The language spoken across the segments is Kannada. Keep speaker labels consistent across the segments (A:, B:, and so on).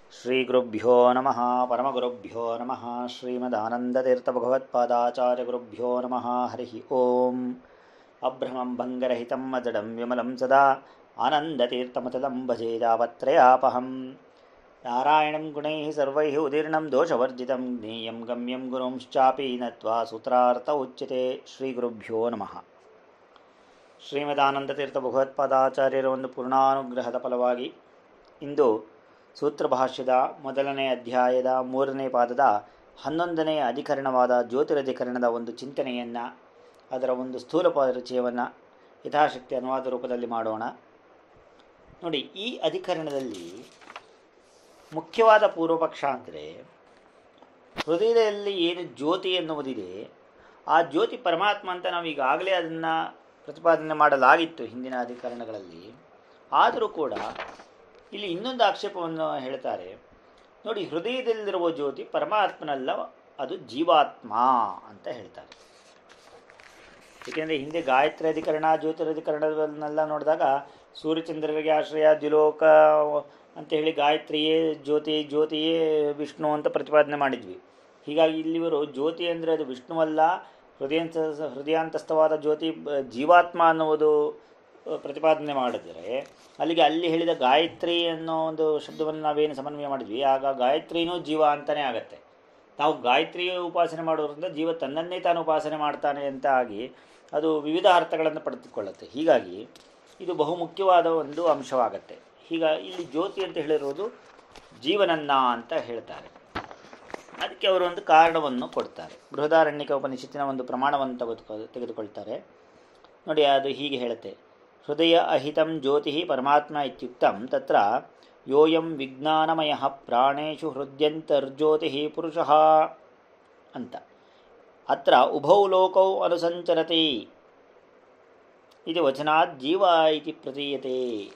A: ಶ್ರೀಗುರುಭ್ಯೋ ನಮಃ ಪರಮಗುರುಭ್ಯೋ ನಮಃ ಶ್ರೀಮದಾನಂದತೀರ್ಥಭಗವತ್ಪಾದಾಚಾರ್ಯಗುರುಭ್ಯೋ ನಮಃ ಹರಿ ಓಂ ಅಭ್ರಮಂ ಭಂಗರಹಿತಂ ಅಜಡಂ ವಿಮಲಂ ಸದಾ ಆನಂದತೀರ್ಥಮತದಂ ಭಜೇದಾವತ್ರಯಾಪಹಂ ನಾರಾಯಣಂ ಗುಣೈಃ ಸರ್ವೈಃ ಉದೀರ್ಣಂ ದೋಷವರ್ಜಿತಂ ಜ್ಞೇಯಂ ಗಮ್ಯಂ ಗುರುಂಶ್ಚಾಪಿ ನತ್ವಾ ಸೂತ್ರಾರ್ಥ ಉಚ್ಯತೆ ಶ್ರೀಗುರುಭ್ಯೋ ನಮಃ ಶ್ರೀಮದಾನಂದತೀರ್ಥ ಭಗವತ್ಪಾದಾಚಾರ್ಯರ ಒಂದು ಪೂರ್ಣಾನುಗ್ರಹದ ಫಲವಾಗಿ ಇಂದು ಸೂತ್ರ ಭಾಷ್ಯದ ಮೊದಲನೇ ಅಧ್ಯಾಯದ ಮೂರನೇ ಪಾದದ ಹನ್ನೊಂದನೆಯ ಅಧಿಕರಣವಾದ ಜ್ಯೋತಿರಧಿಕರಣದ ಒಂದು ಚಿಂತನೆಯನ್ನು ಅದರ ಒಂದು ಸ್ಥೂಲ ಪರಿಚಯವನ್ನು ಯಥಾಶಕ್ತಿ ಅನುವಾದ ರೂಪದಲ್ಲಿ ಮಾಡೋಣ ನೋಡಿ ಈ ಅಧಿಕರಣದಲ್ಲಿ ಮುಖ್ಯವಾದ ಪೂರ್ವಪಕ್ಷ ಅಂದರೆ ಹೃದಯದಲ್ಲಿ ಏನು ಜ್ಯೋತಿ ಎನ್ನುವುದಿದೆ ಆ ಜ್ಯೋತಿ ಪರಮಾತ್ಮ ಅಂತ ನಾವು ಈಗಾಗಲೇ ಅದನ್ನು ಪ್ರತಿಪಾದನೆ ಮಾಡಲಾಗಿತ್ತು ಹಿಂದಿನ ಅಧಿಕರಣಗಳಲ್ಲಿ ಆದರೂ ಕೂಡ ಇಲ್ಲಿ ಇನ್ನೊಂದು ಆಕ್ಷೇಪವನ್ನು ಹೇಳ್ತಾರೆ ನೋಡಿ ಹೃದಯದಲ್ಲಿರುವ ಜ್ಯೋತಿ ಪರಮಾತ್ಮನಲ್ಲ ಅದು ಜೀವಾತ್ಮ ಅಂತ ಹೇಳ್ತಾರೆ ಏಕೆಂದರೆ ಹಿಂದೆ ಗಾಯತ್ರಿ ಅಧಿಕರಣ ಜ್ಯೋತಿರಧಿಕರಣವನ್ನೆಲ್ಲ ನೋಡಿದಾಗ ಸೂರ್ಯಚಂದ್ರರಿಗೆ ಆಶ್ರಯ ದ್ವಿಲೋಕ ಅಂತ ಹೇಳಿ ಗಾಯತ್ರಿಯೇ ಜ್ಯೋತಿ ಜ್ಯೋತಿಯೇ ವಿಷ್ಣು ಅಂತ ಪ್ರತಿಪಾದನೆ ಮಾಡಿದ್ವಿ ಹೀಗಾಗಿ ಇಲ್ಲಿವರು ಜ್ಯೋತಿ ಅಂದರೆ ಅದು ವಿಷ್ಣುವಲ್ಲ ಹೃದಯಂತ ಹೃದಯಾಂತಸ್ಥವಾದ ಜ್ಯೋತಿ ಜೀವಾತ್ಮ ಅನ್ನುವುದು ಪ್ರತಿಪಾದನೆ ಮಾಡಿದರೆ ಅಲ್ಲಿಗೆ ಅಲ್ಲಿ ಹೇಳಿದ ಗಾಯತ್ರಿ ಅನ್ನೋ ಒಂದು ಶಬ್ದವನ್ನು ನಾವೇನು ಸಮನ್ವಯ ಮಾಡಿದ್ವಿ ಆಗ ಗಾಯತ್ರಿನೂ ಜೀವ ಅಂತಲೇ ಆಗತ್ತೆ ನಾವು ಗಾಯತ್ರಿ ಉಪಾಸನೆ ಮಾಡೋದ್ರಿಂದ ಜೀವ ತನ್ನನ್ನೇ ತಾನು ಉಪಾಸನೆ ಮಾಡ್ತಾನೆ ಅಂತ ಆಗಿ ಅದು ವಿವಿಧ ಅರ್ಥಗಳನ್ನು ಪಡೆದುಕೊಳ್ಳುತ್ತೆ ಹೀಗಾಗಿ ಇದು ಬಹುಮುಖ್ಯವಾದ ಒಂದು ಅಂಶವಾಗತ್ತೆ ಹೀಗ ಇಲ್ಲಿ ಜ್ಯೋತಿ ಅಂತ ಹೇಳಿರೋದು ಜೀವನನ್ನ ಅಂತ ಹೇಳ್ತಾರೆ ಅದಕ್ಕೆ ಅವರು ಒಂದು ಕಾರಣವನ್ನು ಕೊಡ್ತಾರೆ ಬೃಹದಾರಣ್ಯಕ ಉಪನಿಷತ್ತಿನ ಒಂದು ಪ್ರಮಾಣವನ್ನು ತೆಗೆದುಕೊ ತೆಗೆದುಕೊಳ್ತಾರೆ ನೋಡಿ ಅದು ಹೀಗೆ ಹೇಳುತ್ತೆ ಹೃದಯ ಅಹಿತಂ ಜ್ಯೋತಿ ಪರಮಾತ್ಮ ಇತ್ಯುಕ್ತಂ ತತ್ರ ಯೋಯಂ ವಿಜ್ಞಾನಮಯ ಪ್ರಾಣೇಶು ಹೃದ್ಯಂತರ್ಜ್ಯೋತಿ ಪುರುಷ ಅಂತ ಅತ್ರ ಉಭೌ ಲೋಕೌ ಅನುಸಂಚರತಿ ಇದು ವಚನಾತ್ ಜೀವ ಇತಿ ಪ್ರತೀಯತೆ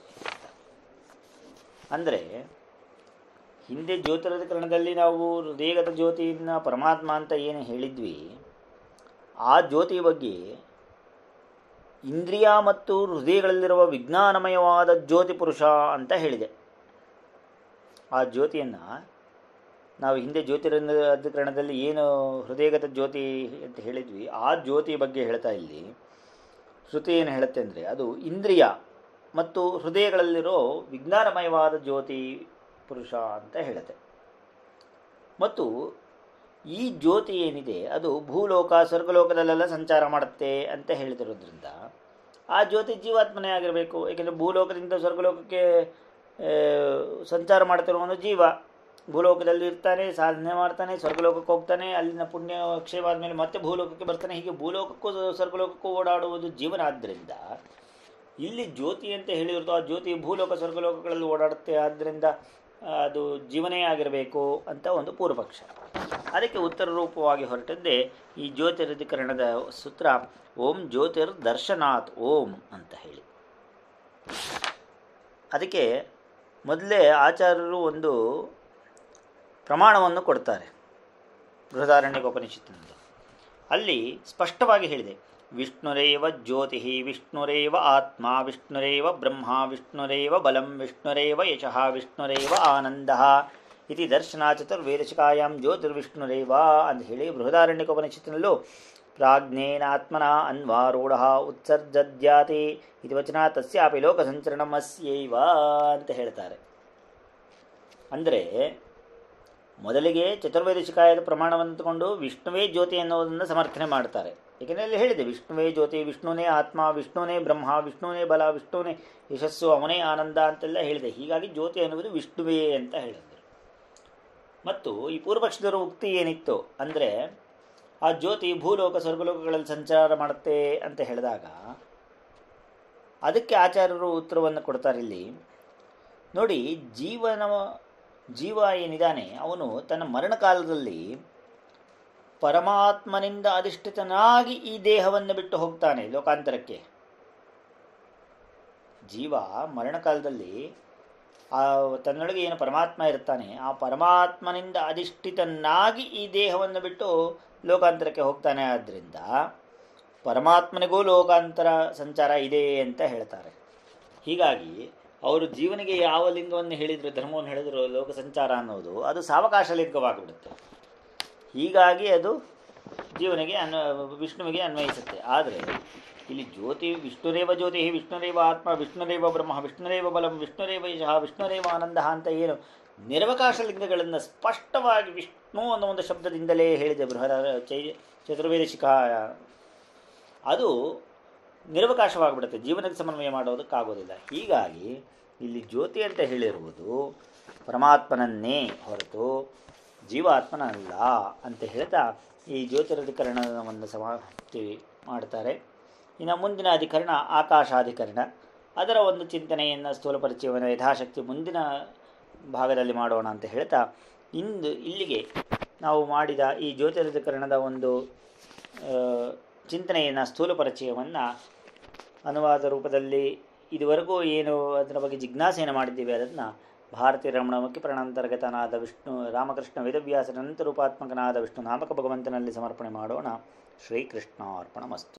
A: ಅಂದರೆ ಹಿಂದೆ ಜ್ಯೋತಿರಧಿಕರಣದಲ್ಲಿ ನಾವು ಹೃದಯಗತ ಜ್ಯೋತಿಯನ್ನು ಪರಮಾತ್ಮ ಅಂತ ಏನು ಹೇಳಿದ್ವಿ ಆ ಜ್ಯೋತಿ ಬಗ್ಗೆ ಇಂದ್ರಿಯ ಮತ್ತು ಹೃದಯಗಳಲ್ಲಿರುವ ವಿಜ್ಞಾನಮಯವಾದ ಜ್ಯೋತಿ ಪುರುಷ ಅಂತ ಹೇಳಿದೆ ಆ ಜ್ಯೋತಿಯನ್ನು ನಾವು ಹಿಂದೆ ಜ್ಯೋತಿರಧಿಕರಣದಲ್ಲಿ ಏನು ಹೃದಯಗತ ಜ್ಯೋತಿ ಅಂತ ಹೇಳಿದ್ವಿ ಆ ಜ್ಯೋತಿ ಬಗ್ಗೆ ಹೇಳ್ತಾ ಇಲ್ಲಿ ಶ್ರುತಿ ಏನು ಹೇಳುತ್ತೆ ಅಂದರೆ ಅದು ಇಂದ್ರಿಯ ಮತ್ತು ಹೃದಯಗಳಲ್ಲಿರೋ ವಿಜ್ಞಾನಮಯವಾದ ಜ್ಯೋತಿ ಪುರುಷ ಅಂತ ಹೇಳುತ್ತೆ ಮತ್ತು ಈ ಜ್ಯೋತಿ ಏನಿದೆ ಅದು ಭೂಲೋಕ ಸ್ವರ್ಗಲೋಕದಲ್ಲೆಲ್ಲ ಸಂಚಾರ ಮಾಡುತ್ತೆ ಅಂತ ಹೇಳ್ತಿರೋದ್ರಿಂದ ಆ ಜ್ಯೋತಿ ಜೀವಾತ್ಮನೇ ಆಗಿರಬೇಕು ಏಕೆಂದರೆ ಭೂಲೋಕದಿಂದ ಸ್ವರ್ಗಲೋಕಕ್ಕೆ ಸಂಚಾರ ಮಾಡ್ತಿರುವವನು ಜೀವ ಭೂಲೋಕದಲ್ಲಿ ಇರ್ತಾನೆ ಸಾಧನೆ ಮಾಡ್ತಾನೆ ಸ್ವರ್ಗಲೋಕಕ್ಕೆ ಹೋಗ್ತಾನೆ ಅಲ್ಲಿನ ಪುಣ್ಯ ಕ್ಷೇಮ ಆದಮೇಲೆ ಮತ್ತೆ ಭೂಲೋಕಕ್ಕೆ ಬರ್ತಾನೆ ಹೀಗೆ ಭೂಲೋಕಕ್ಕೂ ಸ್ವರ್ಗಲೋಕಕ್ಕೂ ಓಡಾಡುವುದು ಜೀವನ ಆದ್ದರಿಂದ ಇಲ್ಲಿ ಜ್ಯೋತಿ ಅಂತ ಹೇಳಿರೋದು ಆ ಜ್ಯೋತಿ ಭೂಲೋಕ ಸ್ವರ್ಗಲೋಕಗಳಲ್ಲಿ ಓಡಾಡುತ್ತೆ ಆದ್ದರಿಂದ ಅದು ಜೀವನೇ ಆಗಿರಬೇಕು ಅಂತ ಒಂದು ಪೂರ್ವಪಕ್ಷ ಅದಕ್ಕೆ ಉತ್ತರ ರೂಪವಾಗಿ ಹೊರಟದ್ದೇ ಈ ಜ್ಯೋತಿರಧಿಕರಣದ ಸೂತ್ರ ಓಂ ಜ್ಯೋತಿರ್ ದರ್ಶನಾಥ್ ಓಂ ಅಂತ ಹೇಳಿ ಅದಕ್ಕೆ ಮೊದಲೇ ಆಚಾರ್ಯರು ಒಂದು ಪ್ರಮಾಣವನ್ನು ಕೊಡ್ತಾರೆ ಬೃಹದಾರಣ್ಯಕ ಉಪನಿಷತ್ತಿನಲ್ಲಿ ಅಲ್ಲಿ ಸ್ಪಷ್ಟವಾಗಿ ಹೇಳಿದೆ ವಿಷ್ಣುರೇವ ಜ್ಯೋತಿ ವಿಷ್ಣುರೇವ ಆತ್ಮ ವಿಷ್ಣುರೇವ ಬ್ರಹ್ಮ ವಿಷ್ಣುರೇವ ಬಲಂ ವಿಷ್ಣುರೇವ ಯಶಃ ವಿಷ್ಣುರೇವ ಆನಂದ ಇತಿ ದರ್ಶನ ಚತುರ್ವೇದಶಿಕಾಯಾಂ ಜ್ಯೋತಿರ್ವಿಷ್ಣುರೇವ ಅಂತ ಹೇಳಿ ಬೃಹದಾರಣ್ಯಕ ಉಪನಿಷತ್ತಿನಲ್ಲೂ ಪ್ರಾಜ್ಞೇನಾತ್ಮನ ಅನ್ವಾರೂಢ ಉತ್ಸರ್ಜದ್ಯಾತಿ ಇದು ವಚನ ತಸ್ಯಾಪಿ ಲೋಕಸಂಚರಣಂ ಅಸ್ಯೈವ ಅಂತ ಹೇಳ್ತಾರೆ ಅಂದರೆ ಮೊದಲಿಗೆ ಚತುರ್ವೇದ ಶಿಕಾಯದ ಪ್ರಮಾಣವನ್ನು ತಗೊಂಡು ವಿಷ್ಣುವೇ ಜ್ಯೋತಿ ಅನ್ನೋದನ್ನು ಸಮರ್ಥನೆ ಮಾಡ್ತಾರೆ ಏಕೆಂದರೆ ಅಲ್ಲಿ ಹೇಳಿದೆ ವಿಷ್ಣುವೇ ಜ್ಯೋತಿ ವಿಷ್ಣುನೇ ಆತ್ಮ ವಿಷ್ಣುನೇ ಬ್ರಹ್ಮ ವಿಷ್ಣುನೇ ಬಲ ವಿಷ್ಣುನೇ ಯಶಸ್ಸು ಅವನೇ ಆನಂದ ಅಂತೆಲ್ಲ ಹೇಳಿದೆ ಹೀಗಾಗಿ ಜ್ಯೋತಿ ಅನ್ನುವುದು ವಿಷ್ಣುವೇ ಅಂತ ಹೇಳಿದರು ಮತ್ತು ಈ ಪೂರ್ವಪಕ್ಷದವರ ಉಕ್ತಿ ಏನಿತ್ತು ಅಂದರೆ ಆ ಜ್ಯೋತಿ ಭೂಲೋಕ ಸ್ವರ್ಗಲೋಕಗಳಲ್ಲಿ ಸಂಚಾರ ಮಾಡುತ್ತೆ ಅಂತ ಹೇಳಿದಾಗ ಅದಕ್ಕೆ ಆಚಾರ್ಯರು ಉತ್ತರವನ್ನು ಕೊಡ್ತಾರೆ ಇಲ್ಲಿ ನೋಡಿ ಜೀವನ ಜೀವ ಏನಿದ್ದಾನೆ ಅವನು ತನ್ನ ಮರಣಕಾಲದಲ್ಲಿ ಪರಮಾತ್ಮನಿಂದ ಅಧಿಷ್ಠಿತನಾಗಿ ಈ ದೇಹವನ್ನು ಬಿಟ್ಟು ಹೋಗ್ತಾನೆ ಲೋಕಾಂತರಕ್ಕೆ ಜೀವ ಮರಣಕಾಲದಲ್ಲಿ ಆ ತನ್ನೊಳಗೆ ಏನು ಪರಮಾತ್ಮ ಇರ್ತಾನೆ ಆ ಪರಮಾತ್ಮನಿಂದ ಅಧಿಷ್ಠಿತನಾಗಿ ಈ ದೇಹವನ್ನು ಬಿಟ್ಟು ಲೋಕಾಂತರಕ್ಕೆ ಹೋಗ್ತಾನೆ ಆದ್ದರಿಂದ ಪರಮಾತ್ಮನಿಗೂ ಲೋಕಾಂತರ ಸಂಚಾರ ಇದೆ ಅಂತ ಹೇಳ್ತಾರೆ ಹೀಗಾಗಿ ಅವರು ಜೀವನಿಗೆ ಯಾವ ಲಿಂಗವನ್ನು ಹೇಳಿದ್ರು ಧರ್ಮವನ್ನು ಹೇಳಿದ್ರು ಲೋಕ ಸಂಚಾರ ಅನ್ನೋದು ಅದು ಸಾವಕಾಶ ಲಿಂಗವಾಗಿಬಿಡುತ್ತೆ ಹೀಗಾಗಿ ಅದು ಜೀವನಿಗೆ ಅನ್ವ ವಿಷ್ಣುವಿಗೆ ಅನ್ವಯಿಸುತ್ತೆ ಆದರೆ ಇಲ್ಲಿ ಜ್ಯೋತಿ ವಿಷ್ಣುರೇವ ಜ್ಯೋತಿ ವಿಷ್ಣುರೇವ ಆತ್ಮ ವಿಷ್ಣುರೇವ ಬ್ರಹ್ಮ ವಿಷ್ಣುರೇವ ಬಲಂ ವಿಷ್ಣುರೇವ ಯಶಃ ವಿಷ್ಣುರೇವ ಆನಂದ ಅಂತ ಏನು ನಿರವಕಾಶ ಲಿಂಗಗಳನ್ನು ಸ್ಪಷ್ಟವಾಗಿ ವಿಷ್ಣು ಅನ್ನೋ ಒಂದು ಶಬ್ದದಿಂದಲೇ ಹೇಳಿದೆ ಬೃಹರ ಚೈ ಚತುರ್ವೇದ ಶಿಖಾಯ ಅದು ನಿರವಕಾಶವಾಗಿಬಿಡುತ್ತೆ ಜೀವನಕ್ಕೆ ಸಮನ್ವಯ ಮಾಡೋದಕ್ಕಾಗೋದಿಲ್ಲ ಹೀಗಾಗಿ ಇಲ್ಲಿ ಜ್ಯೋತಿ ಅಂತ ಹೇಳಿರುವುದು ಪರಮಾತ್ಮನನ್ನೇ ಹೊರತು ಜೀವಾತ್ಮನಲ್ಲ ಅಂತ ಹೇಳ್ತಾ ಈ ಜ್ಯೋತಿರಧಿಕರಣವನ್ನು ಸಮಾಪ್ತಿ ಮಾಡ್ತಾರೆ ಇನ್ನು ಮುಂದಿನ ಅಧಿಕರಣ ಆಕಾಶಾಧಿಕರಣ ಅದರ ಒಂದು ಚಿಂತನೆಯನ್ನು ಸ್ಥೂಲ ಪರಿಚಯವನ್ನು ಯಥಾಶಕ್ತಿ ಮುಂದಿನ ಭಾಗದಲ್ಲಿ ಮಾಡೋಣ ಅಂತ ಹೇಳ್ತಾ ಇಂದು ಇಲ್ಲಿಗೆ ನಾವು ಮಾಡಿದ ಈ ಜ್ಯೋತಿರಧಿಕರಣದ ಒಂದು ಚಿಂತನೆಯನ್ನು ಸ್ಥೂಲ ಪರಿಚಯವನ್ನು ಅನುವಾದ ರೂಪದಲ್ಲಿ ಇದುವರೆಗೂ ಏನು ಅದರ ಬಗ್ಗೆ ಜಿಜ್ಞಾಸೆಯನ್ನು ಮಾಡಿದ್ದೀವಿ ಅದನ್ನು ಭಾರತೀಯ ರಮಣ ಮುಖ್ಯ ಪ್ರಾಣಾಂತರ್ಗತನಾದ ವಿಷ್ಣು ರಾಮಕೃಷ್ಣ ವೇದವ್ಯಾಸನ ಅನಂತ ರೂಪಾತ್ಮಕನಾದ ವಿಷ್ಣು ನಾಮಕ ಭಗವಂತನಲ್ಲಿ ಸಮರ್ಪಣೆ ಮಾಡೋಣ ಶ್ರೀಕೃಷ್ಣಾರ್ಪಣ ಮಸ್ತು